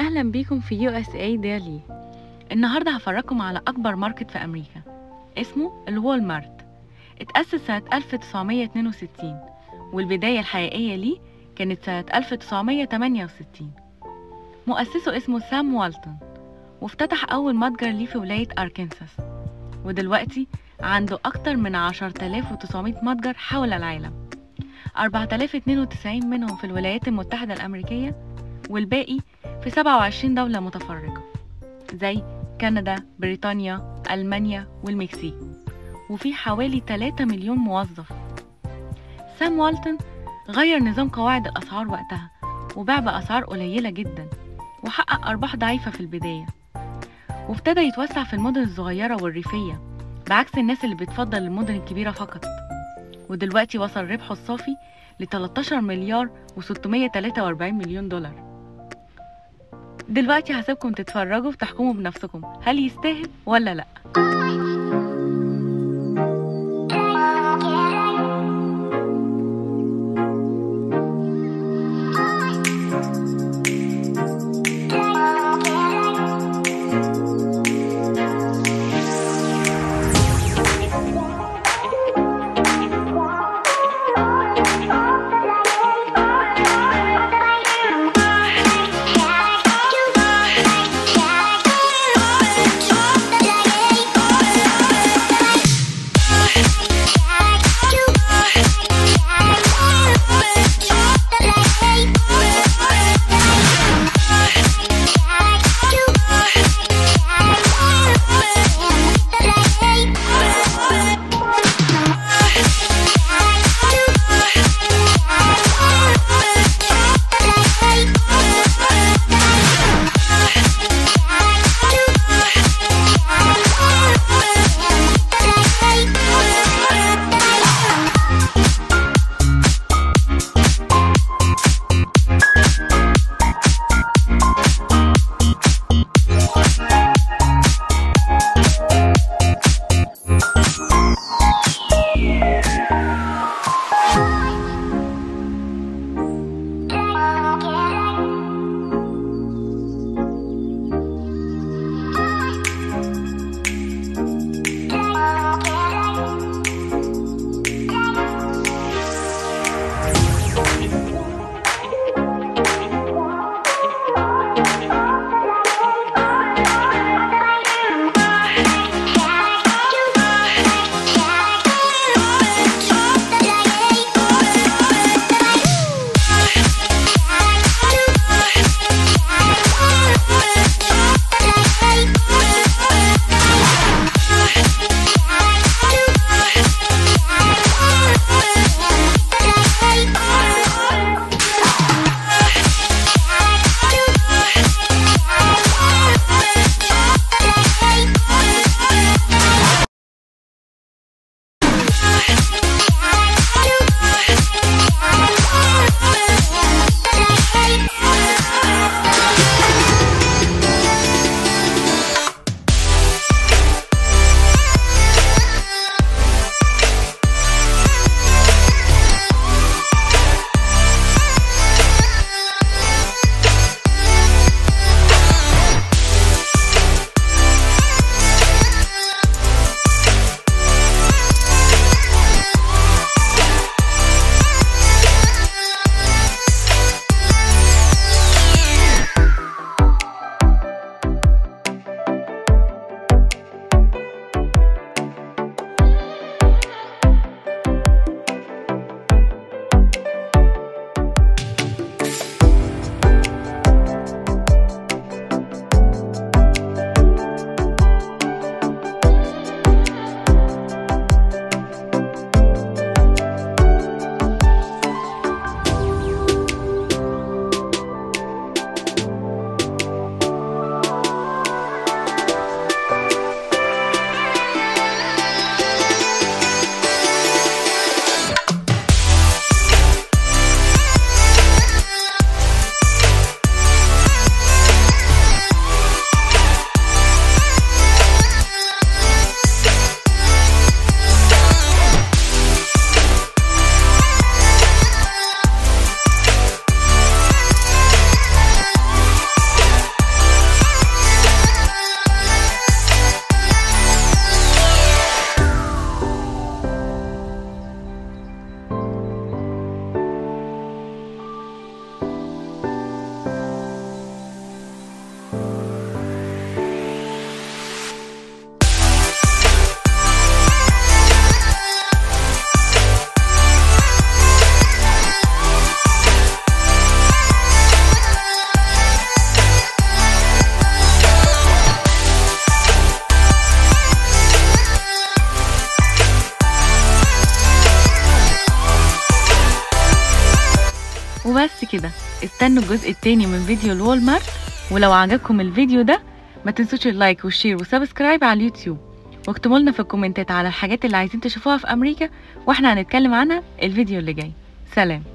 أهلا بيكم في يو اس اي ديلي النهاردة هفرجكم على أكبر ماركت في أمريكا اسمه الوول مارت اتأسس سنة 1962 والبداية الحقيقية ليه كانت سنة 1968 مؤسسه اسمه سام والتون وافتتح أول متجر ليه في ولاية أركنساس ودلوقتي عنده أكتر من 10900 متجر حول العالم 4092 منهم في الولايات المتحدة الأمريكية والباقي في 27 دولة متفرقة زي كندا، بريطانيا، ألمانيا والمكسيك وفي حوالي 3 مليون موظف سام والتون غير نظام قواعد الأسعار وقتها وباع بأسعار قليلة جدا وحقق أرباح ضعيفة في البداية وابتدى يتوسع في المدن الصغيرة والريفية بعكس الناس اللي بتفضل المدن الكبيرة فقط ودلوقتي وصل ربحه الصافي ل 13 مليار و643 مليون دولار دلوقتي هسيبكم تتفرجوا وتحكموا بنفسكم هل يستاهل ولا لأ Yeah. وبس كده استنوا الجزء التاني من فيديو الوول مارت ولو عجبكم الفيديو ده ما تنسوش اللايك والشير وسبسكرايب على اليوتيوب واكتبوا لنا في الكومنتات على الحاجات اللي عايزين تشوفوها في امريكا واحنا هنتكلم عنها الفيديو اللي جاي سلام